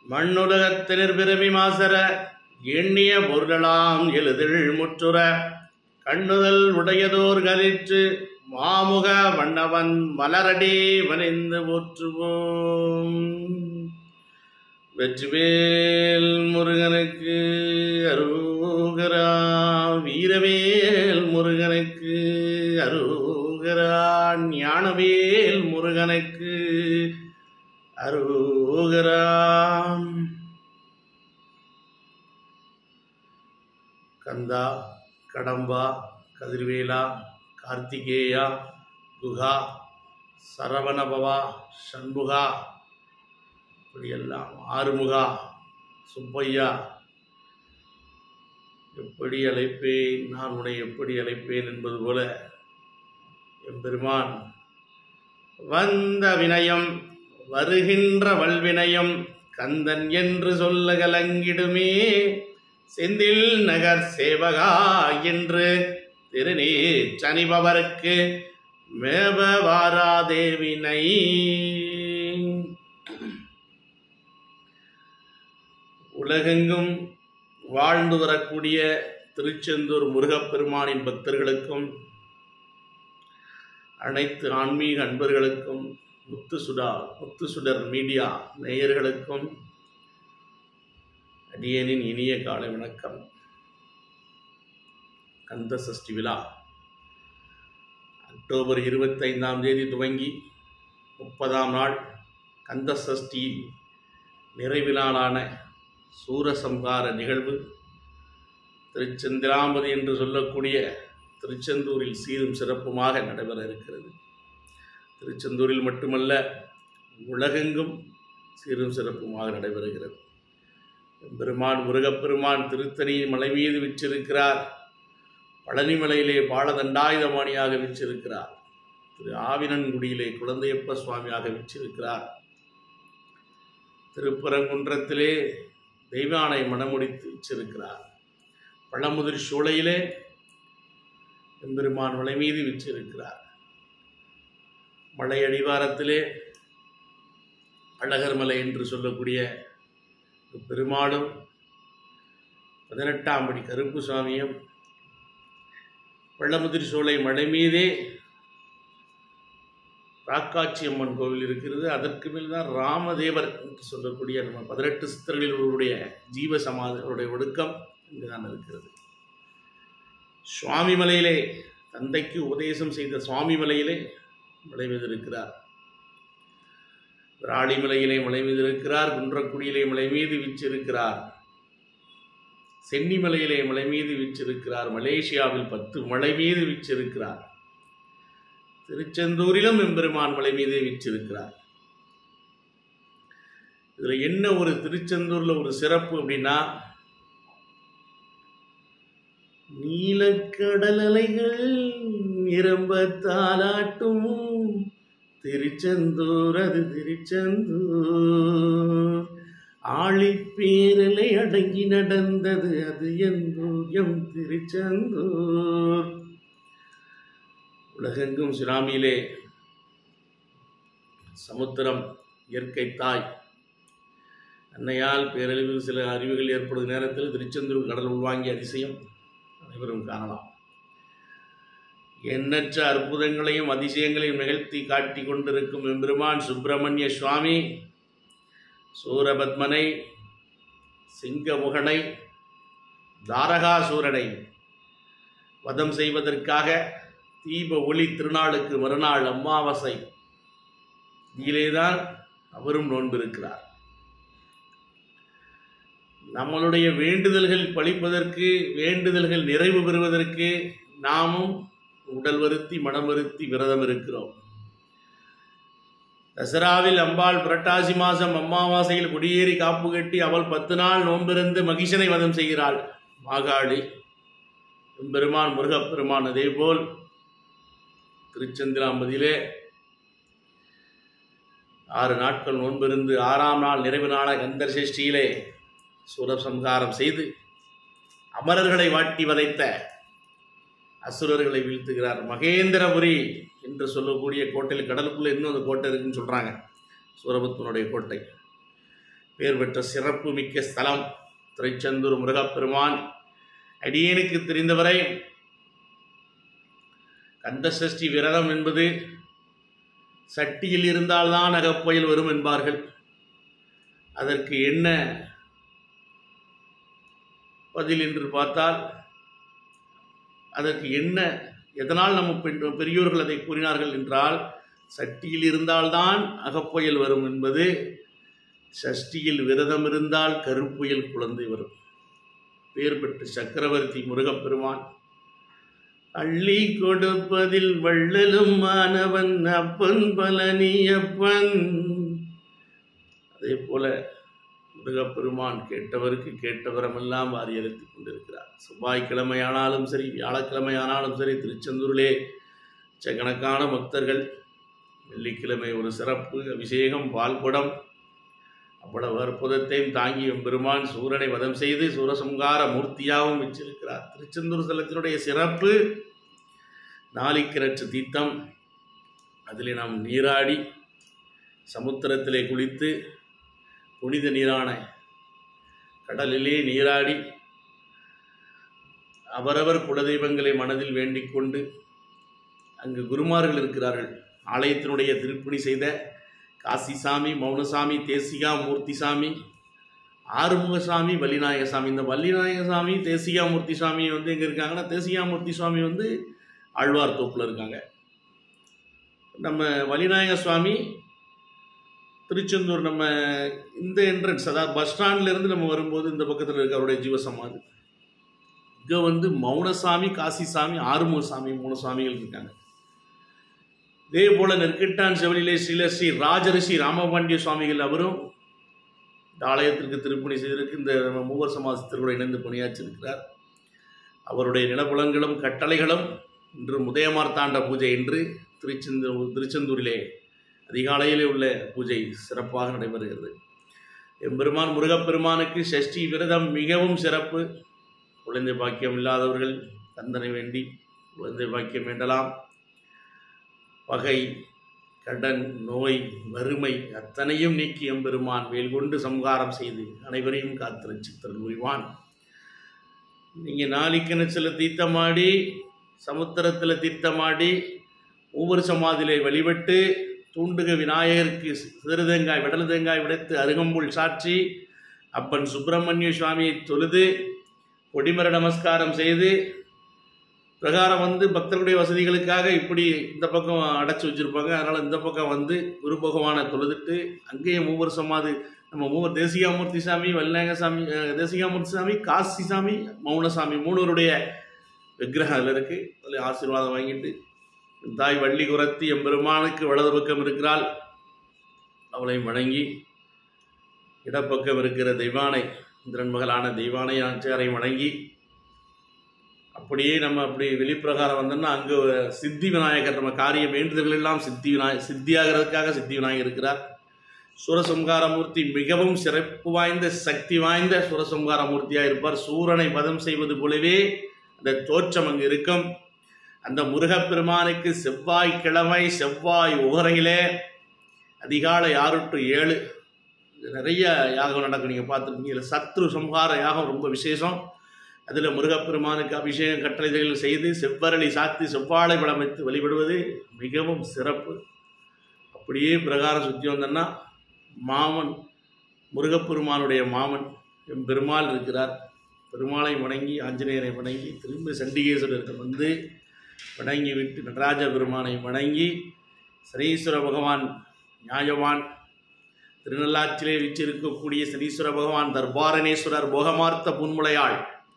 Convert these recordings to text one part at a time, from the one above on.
மண்ணுலகத்தினர் பிறவி மாசர எண்ணிய பொருளாம் எழுதில் முற்றுற கண்ணுதல் உடையதோர் கலிற்று மாமுக வண்ணவன் மலரடி வனைந்து போற்றுவோம் வெற்றிவேல் முருகனுக்கு அருகரா வீரவேல் முருகனுக்கு அருகரா ஞானவேல் முருகனுக்கு அருகரா கந்தா கடம்பா கதிர்வேலா கார்த்திகேயா குகா சரவணபவா சண்முகா இப்படியெல்லாம் ஆறுமுகா சுப்பையா எப்படி அழைப்பேன் நான் உன்னை எப்படி அழைப்பேன் என்பது போல எம்பெருமான் வந்த வினயம் வருகின்ற வல்வினயம் கந்தன் என்று சொல்ல கலங்கிடுமே செந்தில் நகர் சேவகா என்று திருநீர் சனிபவருக்கு மேப வாராதேவினை உலகெங்கும் வாழ்ந்து வரக்கூடிய திருச்செந்தூர் முருகப்பெருமானின் பக்தர்களுக்கும் அனைத்து ஆன்மீக அன்பர்களுக்கும் முத்து சுடா முத்து சுடர் மீடியா நேயர்களுக்கும் அடியனின் இனிய காலை வணக்கம் கந்த சஷ்டி விழா அக்டோபர் இருபத்தைந்தாம் தேதி துவங்கி முப்பதாம் நாள் கந்த சஷ்டி நிறைவு நாளான சூரசம்ஹார நிகழ்வு திருச்செந்திராம்பதி என்று சொல்லக்கூடிய திருச்செந்தூரில் சீரும் சிறப்புமாக நடைபெற இருக்கிறது திருச்செந்தூரில் மட்டுமல்ல உலகெங்கும் சீரும் சிறப்புமாக நடைபெறுகிறது பெருமான் முருகப்பெருமான் திருத்தணி மலை மீது விற்றிருக்கிறார் பழனிமலையிலே பாலதண்டாயுதபாணியாக விற்றிருக்கிறார் திரு ஆவினன்குடியிலே குழந்தையப்ப சுவாமியாக விற்றிருக்கிறார் திருப்பரங்குன்றத்திலே தெய்வானை மனமுடித்து வச்சிருக்கிறார் பழமுதிர் சூளையிலே எம்பெருமான் மலை மீது விற்றிருக்கிறார் மலை அடிவாரத்திலே அழகர் மலை என்று சொல்லக்கூடிய பெருமாளும் பதினெட்டாம் படி கருப்பு சுவாமியும் பள்ளமுதிர் சோலை மலை மீதே ராக்காட்சி அம்மன் கோவில் இருக்கிறது அதற்கு மேல் தான் ராமதேவர் என்று சொல்லக்கூடிய நம்ம பதினெட்டு சித்தர்களில் ஒருவருடைய ஜீவ சமாதிகளுடைய ஒடுக்கம் இங்கு தான் இருக்கிறது சுவாமி மலையிலே தந்தைக்கு உபதேசம் செய்த சுவாமி மலையிலே மலை மீது இருக்கிறார் விராலிமலையிலே மலை மீது இருக்கிறார் குன்றக்குடியிலே மலை மீது வீச்சிருக்கிறார் சென்னிமலையிலே மலை மீது வீச்சிருக்கிறார் மலேசியாவில் பத்து மலை மீது வீச்சிருக்கிறார் திருச்செந்தூரிலும் எம்பெருமான் மலை மீதே வீச்சிருக்கிறார் இதுல என்ன ஒரு திருச்செந்தூர்ல ஒரு சிறப்பு அப்படின்னா நீலக்கடல் அலைகள் நிரம்ப தாலாட்டும் திருச்செந்தூர் அது திருச்செந்தூர் ஆழிப்பேரலை அடங்கி நடந்தது அது எந்தூர் எம் திருச்செந்தூர் உலகெங்கும் சுனாமியிலே சமுத்திரம் இயற்கை தாய் அன்னையால் பேரழிவில் சில அறிவுகள் ஏற்படும் நேரத்தில் திருச்செந்தூர் கடல் உள்வாங்கிய அதிசயம் அனைவரும் காணலாம் எண்ணற்ற அற்புதங்களையும் அதிசயங்களையும் நிகழ்த்தி காட்டி கொண்டிருக்கும் எம்பெருமான் சுப்பிரமணிய சுவாமி சூரபத்மனை சிங்கமுகனை தாரகாசூரனை வதம் செய்வதற்காக தீப ஒளி திருநாளுக்கு மறுநாள் அமாவாசை இதிலேதான் அவரும் நோன்பிருக்கிறார் நம்மளுடைய வேண்டுதல்கள் பழிப்பதற்கு வேண்டுதல்கள் நிறைவு பெறுவதற்கு நாமும் உடல் வருத்தி மனம் வருத்தி விரதம் இருக்கிறோம் தசராவில் அம்பாள் புரட்டாசி மாதம் அமாவாசையில் குடியேறி காப்பு கட்டி அவள் பத்து நாள் நோம்பிருந்து மகிஷனை வதம் செய்கிறாள் மாகாளி எம்பெருமான் முருகப்பெருமான் அதேபோல் திருச்செந்திராம்பதியிலே ஆறு நாட்கள் நோன்பிருந்து ஆறாம் நாள் நிறைவு நாள கந்தர் சஷ்டியிலே சூரசம்ஹாரம் செய்து அமரர்களை வாட்டி வதைத்த அசுரர்களை வீழ்த்துகிறார் மகேந்திரபுரி என்று சொல்லக்கூடிய கோட்டையில் கடலுக்குள்ளே இன்னும் அந்த கோட்டை இருக்குன்னு சொல்கிறாங்க சூரபத்மனுடைய கோட்டை பேர் பெற்ற சிறப்பு மிக்க ஸ்தலம் திருச்செந்தூர் முருகப்பெருமான் அடியேனுக்கு தெரிந்தவரை கந்தசஷ்டி விரதம் என்பது சட்டியில் இருந்தால்தான் அகப்புயல் வரும் என்பார்கள் அதற்கு என்ன பதில் என்று பார்த்தால் அதற்கு என்ன எதனால் நம்ம பெண் பெரியோர்கள் அதை கூறினார்கள் என்றால் சட்டியில் இருந்தால்தான் அகப்புயல் வரும் என்பது சஷ்டியில் விரதம் இருந்தால் கருப்புயல் குழந்தை வரும் பேர் பெற்ற சக்கரவர்த்தி முருகப்பெருமான் அள்ளி கொடுப்பதில் வள்ளலும் மாணவன் அப்பன் பழனி அப்பன் அதே போல முருகப்பெருமான் கேட்டவருக்கு கேட்டவரமெல்லாம் வாரி அளித்துக் கொண்டிருக்கிறார் செவ்வாய்க்கிழமை ஆனாலும் சரி வியாழக்கிழமை ஆனாலும் சரி திருச்செந்தூரிலே லட்சக்கணக்கான பக்தர்கள் வெள்ளிக்கிழமை ஒரு சிறப்பு அபிஷேகம் பால்குடம் அவ்வளவு அற்புதத்தையும் தாங்கி பெருமான் சூரனை வதம் செய்து சூரசம்கார மூர்த்தியாகவும் வச்சிருக்கிறார் திருச்செந்தூர் ஸ்தலத்தினுடைய சிறப்பு நாளிக்கிரற்று தீர்த்தம் அதில் நாம் நீராடி சமுத்திரத்திலே குளித்து புனித நீரான கடலிலே நீராடி அவரவர் குலதெய்வங்களை மனதில் வேண்டிக் கொண்டு அங்கு குருமார்கள் இருக்கிறார்கள் ஆலயத்தினுடைய திருப்பணி செய்த காசிசாமி மௌனசாமி தேசிகா மூர்த்திசாமி ஆறுமுகசாமி வள்ளிநாயகசாமி இந்த வள்ளிநாயகசாமி தேசிகா மூர்த்தி சாமி வந்து எங்கே இருக்காங்கன்னா தேசிகா மூர்த்தி சுவாமி வந்து ஆழ்வார் தோப்பில் இருக்காங்க நம்ம வள்ளிநாயக சுவாமி திருச்செந்தூர் நம்ம இந்த என்ட்ரன்ஸ் அதாவது பஸ் ஸ்டாண்ட்லேருந்து நம்ம வரும்போது இந்த பக்கத்தில் இருக்க அவருடைய ஜீவசமாதி இங்கே வந்து மௌனசாமி காசிசாமி ஆறுமுகசாமி மூணு சாமிகள் இருக்காங்க இதே போல நெற்கிட்டான் செவலிலே ஸ்ரீல ஸ்ரீ ராஜரிஷி ராமபாண்டிய சுவாமிகள் அவரும் இந்த ஆலயத்திற்கு திருப்பணி செய்திருக்கு இந்த நம்ம மூவர் சமாசத்திற்குள்ள இணைந்து பணியாற்றிருக்கிறார் அவருடைய நிலப்புலங்களும் கட்டளைகளும் இன்று முதயமார்த்தாண்ட பூஜை என்று திருச்செந்தூர் திருச்செந்தூரிலே அதிகாலையிலே உள்ள பூஜை சிறப்பாக நடைபெறுகிறது எம்பெருமான் முருகப்பெருமானுக்கு சஷ்டி விரதம் மிகவும் சிறப்பு குழந்தை பாக்கியம் இல்லாதவர்கள் தந்தனை வேண்டி குழந்தை பாக்கியம் வேண்டலாம் பகை கடன் நோய் வறுமை அத்தனையும் நீக்கி எம்பெருமான் வேல் கொண்டு சம்ஹாரம் செய்து அனைவரையும் காத்திருச்சித்தல் புரிவான் நீங்கள் நாளிக்கிணச்சில் தீர்த்தமாடி சமுத்திரத்தில் தீர்த்தமாடி ஒவ்வொரு சமாதியிலே வழிபட்டு தூண்டுக விநாயகருக்கு சிறு தேங்காய் விடல் தேங்காய் விடைத்து அருகம்புல் சாட்சி அப்பன் சுப்பிரமணிய சுவாமியை தொழுது கொடிமர நமஸ்காரம் செய்து பிரகாரம் வந்து பக்தர்களுடைய வசதிகளுக்காக இப்படி இந்த பக்கம் அடைச்சி வச்சுருப்பாங்க அதனால் இந்த பக்கம் வந்து குரு பகவானை தொழுதுட்டு அங்கேயும் மூவர் சமாதி நம்ம மூவர் தேசிகாமூர்த்தி சாமி வல்லநாயக சாமி அஹ், தேசிகாமூர்த்தி சாமி காசி சாமி மௌனசாமி மூணுவருடைய விக்கிரகம் அதில் இருக்குது அதில் ஆசீர்வாதம் வாங்கிட்டு தாய் வள்ளி குரத்தி எம்பெருமானுக்கு வலது பக்கம் இருக்கிறாள் அவளை வணங்கி இடப்பக்கம் இருக்கிற தெய்வானை இந்திரன் மகளான தெய்வானை ஆட்சியாரை வணங்கி அப்படியே நம்ம அப்படி வெளிப்பிரகாரம் வந்தோம்னா அங்கே சித்தி விநாயகர் நம்ம காரிய வேண்டுதல்கள் எல்லாம் சித்தி விநாயகர் சித்தியாகிறதுக்காக சித்தி விநாயகர் இருக்கிறார் சூரசம்ஹார மூர்த்தி மிகவும் சிறப்பு வாய்ந்த சக்தி வாய்ந்த சூரசம்ஹார மூர்த்தியாக இருப்பார் சூரனை வதம் செய்வது போலவே அந்த தோற்றம் அங்கு இருக்கும் அந்த முருகப்பெருமானுக்கு செவ்வாய் கிழமை செவ்வாய் உகரையிலே அதிகாலை ஆறு டு ஏழு இது நிறைய யாகம் நடக்கும் நீங்கள் பார்த்துருப்பீங்க இதில் சத்ரு சம்ஹார யாகம் ரொம்ப விசேஷம் அதில் முருகப்பெருமானுக்கு அபிஷேகம் கட்டளைகள் செய்து செவ்வரளி சாத்தி செவ்வாழை படம் வைத்து வழிபடுவது மிகவும் சிறப்பு அப்படியே பிரகாரம் சுற்றி வந்தோன்னா மாமன் முருகப்பெருமானுடைய மாமன் எம் பெருமாள் இருக்கிறார் பெருமாளை வணங்கி ஆஞ்சநேயரை வணங்கி திரும்ப சண்டிகேஸ்வரர்கிட்ட வந்து வணங்கி விட்டு நடராஜ பெருமானை வணங்கி சனீஸ்வர பகவான் நியாயவான் திருநள்ளாற்றிலே வீற்றிருக்கக்கூடிய சனீஸ்வர பகவான் தர்பாரணேஸ்வரர் போகமார்த்த புன்முளையாள்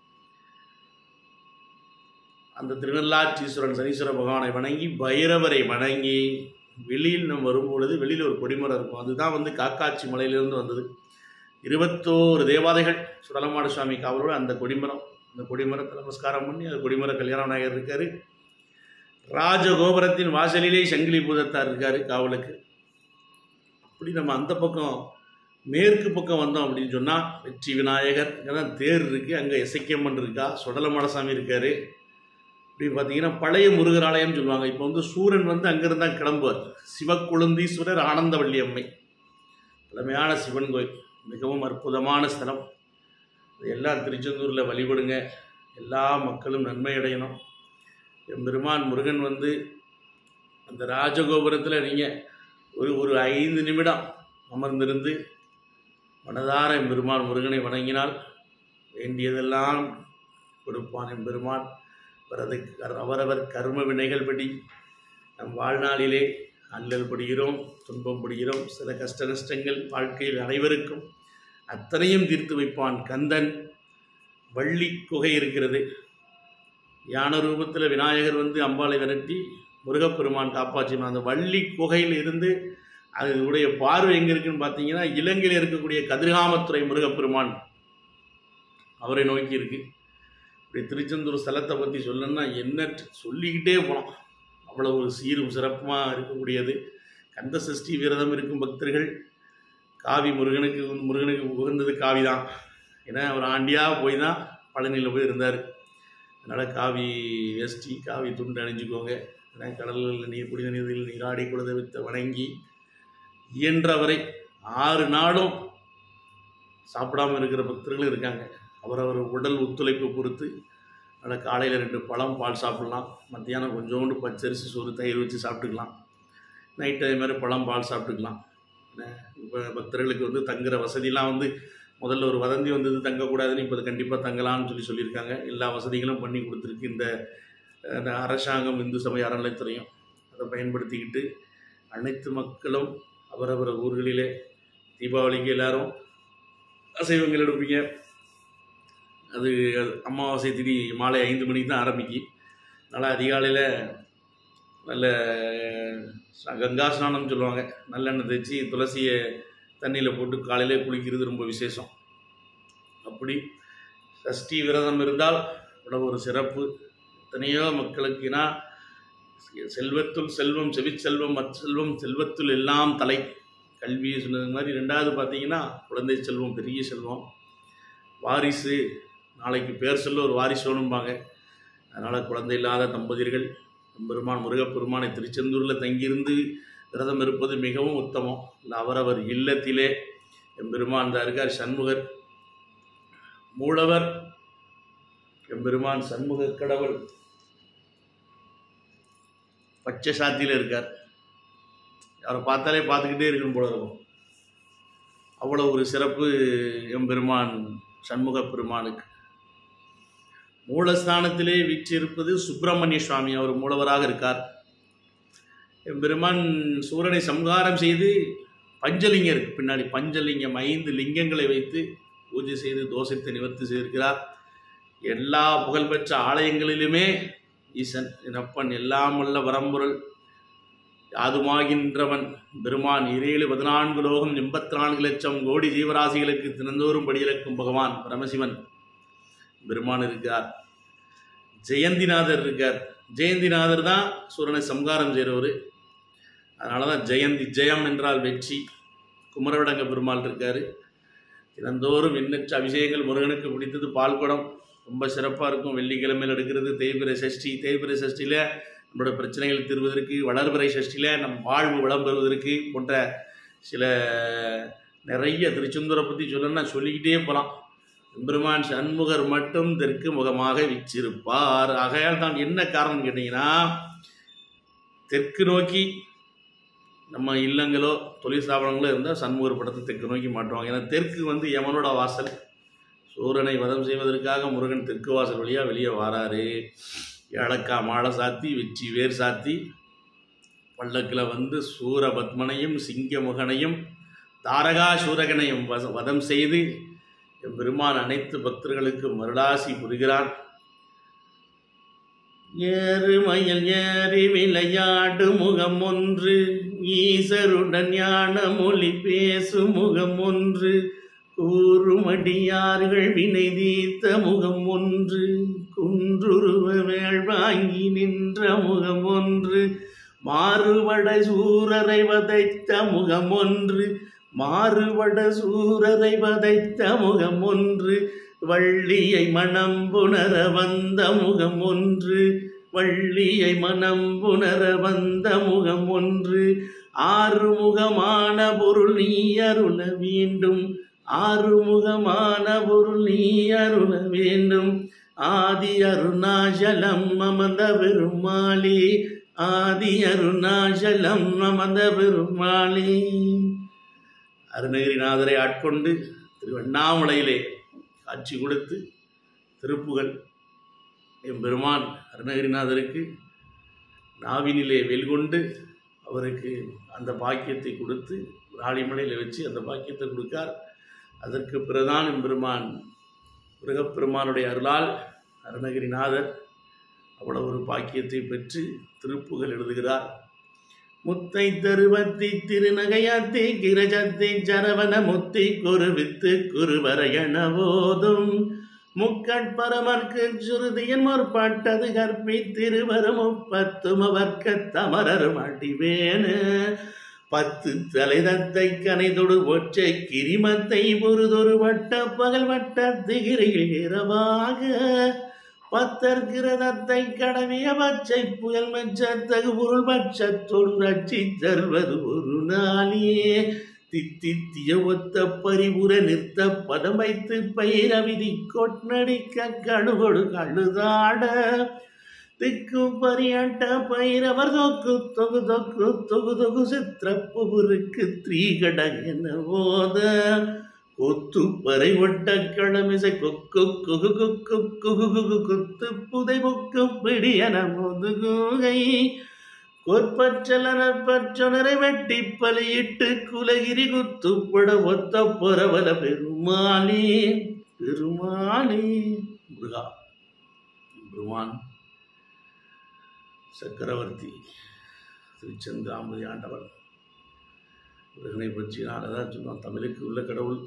அந்த திருநள்ளாற்றீஸ்வரன் சனீஸ்வர பகவானை வணங்கி பைரவரை வணங்கி வெளியில் நம்ம வரும்பொழுது வெளியில் ஒரு கொடிமரம் இருக்கும் அதுதான் வந்து காக்காட்சி மலையிலிருந்து வந்தது இருபத்தோரு தேவாதைகள் சுடலமாடு சுவாமி காவலோடு அந்த கொடிமரம் அந்த கொடிமரத்தை நமஸ்காரம் பண்ணி அந்த கொடிமர கல்யாண விநாயகர் இருக்கார் ராஜகோபுரத்தின் வாசலிலே சங்கிலி பூதத்தார் இருக்கார் காவலுக்கு அப்படி நம்ம அந்த பக்கம் மேற்கு பக்கம் வந்தோம் அப்படின்னு சொன்னால் வெற்றி விநாயகர் ஏன்னா தேர் இருக்குது அங்கே இசைக்கியம்மன் இருக்கா சுடலமாடசாமி இருக்கார் இப்படி பார்த்தீங்கன்னா பழைய முருகர் ஆலயம்னு சொல்லுவாங்க இப்போ வந்து சூரன் வந்து அங்கிருந்து தான் கிளம்புவார் சிவக்குழுந்தீஸ்வரர் ஆனந்தவள்ளி அம்மை பழமையான சிவன் கோயில் மிகவும் அற்புதமான ஸ்தலம் எல்லாம் திருச்செந்தூரில் வழிபடுங்க எல்லா மக்களும் நன்மை அடையணும் எம்பெருமான் முருகன் வந்து அந்த ராஜகோபுரத்தில் நீங்கள் ஒரு ஒரு ஐந்து நிமிடம் அமர்ந்திருந்து மனதார எம்பெருமான் முருகனை வணங்கினால் வேண்டியதெல்லாம் கொடுப்பான் எம்பெருமான் அவரது அவரவர் கர்ம வினைகள் படி நம் வாழ்நாளிலே அல்லல் படுகிறோம் துன்பம் படுகிறோம் சில கஷ்ட நஷ்டங்கள் வாழ்க்கையில் அனைவருக்கும் அத்தனையும் தீர்த்து வைப்பான் கந்தன் வள்ளி குகை இருக்கிறது யான ரூபத்தில் விநாயகர் வந்து அம்பாளை விரட்டி முருகப்பெருமான் காப்பாற்றினான் அந்த வள்ளி குகையில் இருந்து அதனுடைய பார்வை எங்கே இருக்குன்னு பார்த்தீங்கன்னா இலங்கையில் இருக்கக்கூடிய கதிர்காமத்துறை முருகப்பெருமான் அவரை நோக்கி இருக்கு இப்படி திருச்செந்தூர் ஸ்தலத்தை பற்றி சொல்லணும்னா என்ன சொல்லிக்கிட்டே போகலாம் அவ்வளோ ஒரு சீரும் சிறப்புமாக இருக்கக்கூடியது கந்த சஷ்டி விரதம் இருக்கும் பக்தர்கள் காவி முருகனுக்கு முருகனுக்கு உகந்தது காவி தான் ஏன்னா அவர் ஆண்டியாக போய் தான் பழனியில் போய் இருந்தார் அதனால் காவி வேஷ்டி காவி துண்டு அணிஞ்சுக்கோங்க ஏன்னா கடல்களில் நீர் புனித நீரில் நீராடி குலத வித்த வணங்கி இயன்றவரை ஆறு நாளும் சாப்பிடாம இருக்கிற பக்தர்களும் இருக்காங்க அவரவர் உடல் ஒத்துழைப்பு பொறுத்து அதில் காலையில் ரெண்டு பழம் பால் சாப்பிட்லாம் மத்தியானம் கொஞ்சோண்டு பச்சரிசி சோறு தயிர் வச்சு சாப்பிட்டுக்கலாம் நைட் அதே மாதிரி பழம் பால் சாப்பிட்டுக்கலாம் இப்போ பக்தர்களுக்கு வந்து தங்குற வசதிலாம் வந்து முதல்ல ஒரு வதந்தி வந்தது தங்கக்கூடாதுன்னு இப்போ கண்டிப்பாக தங்கலாம்னு சொல்லி சொல்லியிருக்காங்க எல்லா வசதிகளும் பண்ணி கொடுத்துருக்கு இந்த இந்த அரசாங்கம் இந்து சமய அறநிலைத்துறையும் அதை பயன்படுத்திக்கிட்டு அனைத்து மக்களும் அவரவர் ஊர்களிலே தீபாவளிக்கு எல்லாரும் அசைவங்கள் எடுப்பீங்க அது அது அமாவாசை திதி மாலை ஐந்து மணிக்கு தான் ஆரம்பிக்கு நல்லா அதிகாலையில் நல்ல ச- கங்கா ஸ்நானம்னு சொல்லுவாங்க நல்லெண்ணெய் தேய்ச்சி துளசியை தண்ணியில் போட்டு காலையிலே குளிக்கிறது ரொம்ப விசேஷம் அப்படி சஷ்டி விரதம் இருந்தால் இவ்வளவு ஒரு சிறப்பு எத்தனையோ மக்களுக்குனா செல்வத்துள் செல்வம் செவிச்செல்வம் மற்செல்வம் செல்வத்துள் எல்லாம் தலை கல்வி சொன்னது மாதிரி ரெண்டாவது பார்த்தீங்கன்னா குழந்தை செல்வம் பெரிய செல்வம் வாரிசு நாளைக்கு பேர் சொல்ல ஒரு வாரிசு வேணும்பாங்க அதனால் குழந்தை இல்லாத தம்பதியர்கள் பெருமான் முருகப்பெருமானை திருச்செந்தூரில் தங்கியிருந்து விரதம் இருப்பது மிகவும் உத்தமம் இல்லை அவரவர் இல்லத்திலே எம்பெருமான் இந்த இருக்கார் சண்முகர் மூலவர் எம்பெருமான் சண்முக கடவுள் பச்சை சாத்தியில் இருக்கார் அவரை பார்த்தாலே பார்த்துக்கிட்டே இருக்கணும் போல இருக்கும் அவ்வளோ ஒரு சிறப்பு எம்பெருமான் சண்முக பெருமானுக்கு மூலஸ்தானத்திலே வீற்றிருப்பது சுப்பிரமணிய சுவாமி அவர் மூலவராக இருக்கார் எம்பெருமான் சூரனை சம்ஹாரம் செய்து பஞ்சலிங்கம் இருக்கு பின்னாடி பஞ்சலிங்கம் ஐந்து லிங்கங்களை வைத்து பூஜை செய்து தோஷத்தை நிவர்த்தி செய்திருக்கிறார் எல்லா புகழ்பெற்ற ஆலயங்களிலுமே ஈசன் எனப்பன் எல்லாம் வல்ல வரம்பொருள் யாதுமாகின்றவன் பெருமான் இரேழு பதினான்கு லோகம் எண்பத்தி நான்கு லட்சம் கோடி ஜீவராசிகளுக்கு தினந்தோறும் படியிறக்கும் பகவான் பரமசிவன் பெருமான் இருக்கார் ஜெயந்திநாதர் இருக்கார் ஜெயந்திநாதர் தான் சூரனை சம்ஹாரம் செய்கிறவர் அதனால தான் ஜெயந்தி ஜெயம் என்றால் வெற்றி குமரவிடங்க பெருமாள் இருக்கார் தினந்தோறும் எண்ணற்ற அபிஷேகங்கள் முருகனுக்கு பிடித்தது பால்குடம் ரொம்ப சிறப்பாக இருக்கும் வெள்ளிக்கிழமையில் எடுக்கிறது தேய்பிரை சஷ்டி தேய்பிரை சஷ்டியில் நம்மளோட பிரச்சனைகள் தீர்வதற்கு வளர்பிறை சஷ்டியில் நம் வாழ்வு வளம் பெறுவதற்கு போன்ற சில நிறைய திருச்செந்தூரை பற்றி சொல்லணும்னா சொல்லிக்கிட்டே போகலாம் எம்பெருமான் சண்முகர் மட்டும் தெற்கு முகமாக விச்சிருப்பார் ஆகையால் தான் என்ன காரணம் கேட்டிங்கன்னா தெற்கு நோக்கி நம்ம இல்லங்களோ தொழில் ஸ்தாபனங்களோ இருந்தால் சண்முகர் படத்தை தெற்கு நோக்கி மாட்டுவாங்க ஏன்னா தெற்கு வந்து யமனோட வாசல் சூரனை வதம் செய்வதற்காக முருகன் தெற்கு வாசல் வழியாக வெளியே வாராரு ஏலக்கா மாலை சாத்தி வெற்றி வேர் சாத்தி பல்லக்கில் வந்து சூரபத்மனையும் சிங்கமுகனையும் தாரகா சூரகனையும் வச வதம் செய்து எம்பெருமான் அனைத்து பக்தர்களுக்கு மருளாசி புரிகிறான் ஏறுமயில் ஏறி விளையாடு முகம் ஒன்று ஈசருடன் ஞான மொழி பேசு முகம் ஒன்று கூறுமடியார்கள் வினை தீர்த்த முகம் ஒன்று குன்றுருவ வேள் வாங்கி நின்ற முகம் ஒன்று மாறுபட சூரரை வதைத்த முகம் ஒன்று மாறுபட சூரரை வதைத்த முகம் ஒன்று வள்ளியை மனம் புணர வந்த முகம் ஒன்று வள்ளியை மனம் புணர வந்த முகம் ஒன்று ஆறுமுகமான பொருள் நீ அருள வேண்டும் ஆறுமுகமான பொருள் நீ அருள வேண்டும் ஆதி அருணாச்சலம் அமர்ந்த பெருமாளி ஆதி அருணாச்சலம் அமர்ந்த பெருமாளி அருணகிரிநாதரை ஆட்கொண்டு திருவண்ணாமலையிலே காட்சி கொடுத்து திருப்புகழ் எம்பெருமான் அருணகிரிநாதருக்கு நாவினிலே வெல்கொண்டு அவருக்கு அந்த பாக்கியத்தை கொடுத்து ராணிமலையில் வச்சு அந்த பாக்கியத்தை கொடுக்கார் அதற்கு பிறதான் எம்பெருமான் முருகப்பெருமானுடைய அருளால் அருணகிரிநாதர் அவ்வளவு ஒரு பாக்கியத்தை பெற்று திருப்புகள் எழுதுகிறார் முத்தை தருவத்தி திருநகையாத்தி கிரஜத்தி சரவண முத்தி குருவித்து குருவரையன போதும் முக்கட்பரமர்க்கு சுருதியின் முற்பட்டது கற்பி திருவரும் முப்பத்தும் அவர்க்க தமரரும் அடிவேனு பத்து தலைதத்தை கனைதொடு ஒற்றை கிரிமத்தை பொறுதொரு வட்ட பகல் வட்ட திகிரியில் இரவாக பத்தற்கிரதத்தை கடவிய பச்சை புயல் மச்சத்தகு பொருள் பட்சத்தொடு ரட்சி தருவது ஒரு நாளே தித்தித்திய ஒத்த பரிபுர நிறுத்த பதம் வைத்து பயிரவிதி கொட்நடிக்க கழுகொடு கழுதாட திக்கு பரியட்ட பயிரவர் தொக்கு தொகு தொக்கு தொகு தொகு சித்திரப்புருக்கு த்ரீகடகன போத கொத்து பறை ஒட்ட கிழமிசை கொக்கு குகு குக்கு குகு குகு குத்து புதை பொக்கு பிடியன முதுகுகை கொற்பற்றலனற்பற்றொனரை வெட்டி பலியிட்டு குலகிரி குத்துப்பட ஒத்த பொறவல பெருமாளே பெருமாளே முருகா பெருமான் சக்கரவர்த்தி திருச்செந்தாமதி ஆண்டவர் முருகனை பற்றி நான் அதான் சொன்னான் தமிழுக்கு உள்ள கடவுள்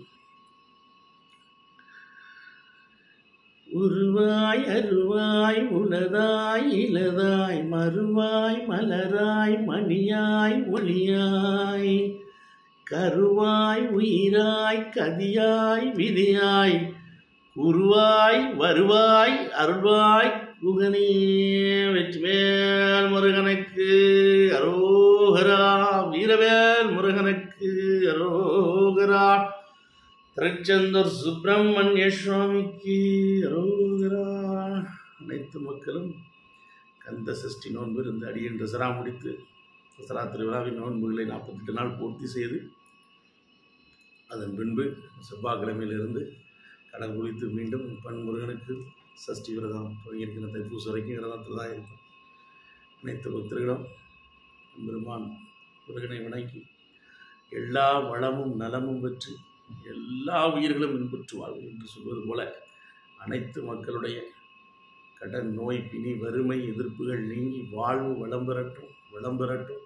உருவாய் அருவாய் உலதாய் இலதாய் மறுவாய் மலராய் மணியாய் ஒளியாய் கருவாய் உயிராய் கதியாய் விதியாய் குருவாய் வருவாய் அருள்வாய் குகனே வெற்றிவேல் முருகனுக்கு அரோகரா வீரவேல் முருகனுக்கு அரோகரா திருச்செந்தூர் சுப்பிரமணிய சுவாமிக்கு அரோகரா அனைத்து மக்களும் கந்த சஷ்டி நோன்பு இருந்து அடியின் தசரா முடித்து தசரா திருவிழாவின் நோன்புகளை நாற்பத்தெட்டு நாள் பூர்த்தி செய்து அதன் பின்பு செவ்வாய்க்கிழமையிலிருந்து கடல் குளித்து மீண்டும் பன்முருகனுக்கு சஷ்டி விரதம் தொடங்கியிருக்கிற தைப்பூச வரைக்கும் விரதத்தில் தான் இருக்கும் அனைத்து பக்தர்களும் பெருமான் முருகனை வணங்கி எல்லா வளமும் நலமும் பெற்று எல்லா உயிர்களும் இன்புற்றுவார்கள் என்று சொல்வது போல அனைத்து மக்களுடைய கடன் நோய் பிணி வறுமை எதிர்ப்புகள் நீங்கி வாழ்வு வளம் பெறட்டும் வளம் பெறட்டும்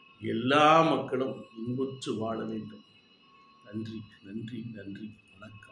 எல்லா மக்களும் இன்புற்று வாழ வேண்டும் நன்றி நன்றி நன்றி வணக்கம்